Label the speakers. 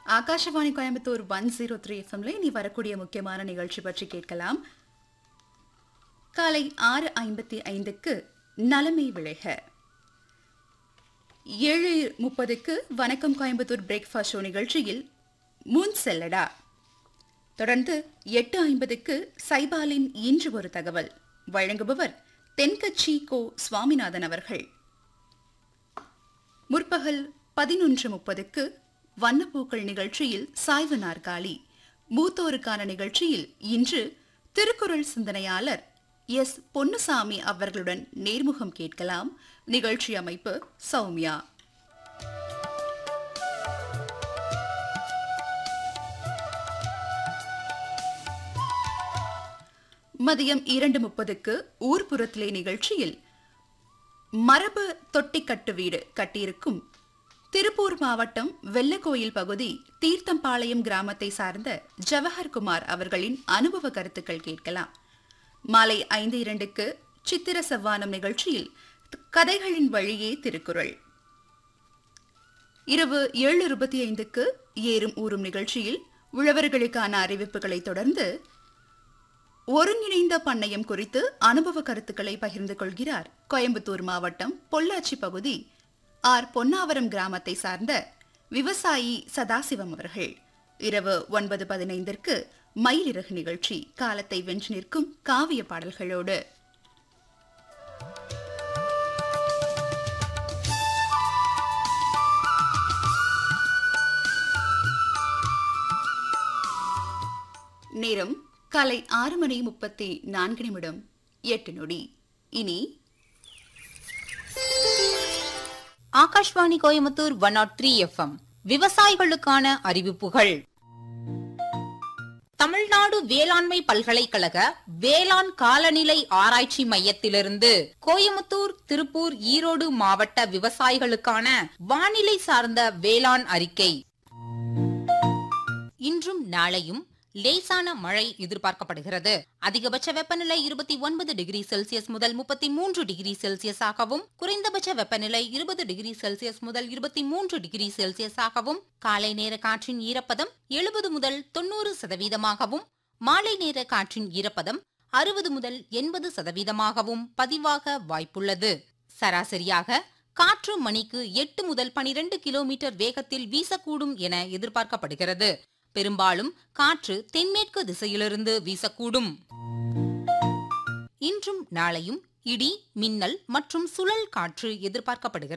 Speaker 1: Akashvani Coimbatore one zero three எஃப்எம்ல இனி வரக்கூடிய முக்கியமான நிகழ்ச்சி பற்றி கேட்கலாம் காலை ஆறு ஐம்பத்தி ஐந்துக்கு நலமை விளைக ஏழு முப்பதுக்கு வணக்கம் கோயம்புத்தூர் பிரேக்ஃபாஸ்ட் ஷோ நிகழ்ச்சியில் முன் செல்லடா தொடர்ந்து எட்டு ஐம்பதுக்கு சைபாலின் இன்று ஒரு தகவல் வழங்குபவர் தென்கட்சி கோ சுவாமிநாதன் அவர்கள் முற்பகல் பதினொன்று முப்பதுக்கு வண்ணப்பூக்கள் நிகழ்ச்சியில் சாய்வு நாற்காலி மூத்தோருக்கான நிகழ்ச்சியில் இன்று திருக்குறள் சிந்தனையாளர் எஸ் பொன்னுசாமி அவர்களுடன் நேர்முகம் கேட்கலாம் நிகழ்ச்சி அமைப்பு சௌமியா மதியம் இரண்டு முப்பதுக்கு ஊர்ப்புறத்திலே நிகழ்ச்சியில் மரபு தொட்டிக்கட்டு வீடு கட்டியிருக்கும் திருப்பூர் மாவட்டம் வெள்ளக்கோயில் பகுதி தீர்த்தம்பாளையம் கிராமத்தை சார்ந்த ஜவஹர்குமார் அவர்களின் அனுபவ கருத்துக்கள் கேட்கலாம் மாலை ஐந்து இரண்டுக்கு சித்திர செவ்வானம் நிகழ்ச்சியில் கதைகளின் வழியே திருக்குறள் இரவு ஏழு இருபத்தி ஐந்துக்கு ஏறும் ஊறும் நிகழ்ச்சியில் உழவர்களுக்கான அறிவிப்புகளை தொடர்ந்து ஒருங்கிணைந்த பண்ணையம் குறித்து அனுபவ கருத்துக்களை பகிர்ந்து கொள்கிறார் கோயம்புத்தூர் மாவட்டம் பொள்ளாச்சி பகுதி ஆர் பொன்னாவரம் கிராமத்தை சார்ந்த விவசாயி சதாசிவம் அவர்கள் இரவு ஒன்பது பதினைந்திற்கு மயிலிறகு நிகழ்ச்சி காலத்தை வென்று நிற்கும் காவிய பாடல்களோடு நேரம் காலை ஆறு மணி முப்பத்தி நான்கு நிமிடம் எட்டு நொடி இனி
Speaker 2: Akashvani Coimbatore one nought three FM விவசாயிகளுக்கான அறிவிப்புகள் தமிழ்நாடு வேளாண்மை பல்கலைக்கழக வேளாண் காலநிலை ஆராய்ச்சி மையத்திலிருந்து கோயமுத்தூர் திருப்பூர் ஈரோடு மாவட்ட விவசாயிகளுக்கான வானிலை சார்ந்த வேளாண் அறிக்கை இன்றும் நாளையும் லேசான மழை எதிர்பார்க்கப்படுகிறது அதிகபட்ச வெப்பநிலை இருபத்தி ஒன்பது டிகிரி செல்சியஸ் முதல் முப்பத்தி மூன்று டிகிரி செல்சியஸாகவும் குறைந்தபட்ச வெப்பநிலை இருபது டிகிரி செல்சியஸ் முதல் இருபத்தி மூன்று டிகிரி செல்சியஸாகவும் காலை நேர காற்றின் ஈரப்பதம் எழுபது முதல் தொண்ணூறு சதவீதமாகவும் மாலை நேர காற்றின் ஈரப்பதம் அறுபது முதல் எண்பது சதவீதமாகவும் பதிவாக வாய்ப்புள்ளது சராசரியாக காற்று மணிக்கு எட்டு முதல் பனிரெண்டு கிலோமீட்டர் வேகத்தில் வீசக்கூடும் என எதிர்பார்க்கப்படுகிறது பெரும்பாலும் காற்று தென்மேற்கு திசையிலிருந்து வீசக்கூடும் இன்றும் நாளையும் இடி மின்னல் மற்றும் சுழல் காற்று எதிர்பார்க்கப்படுகிறது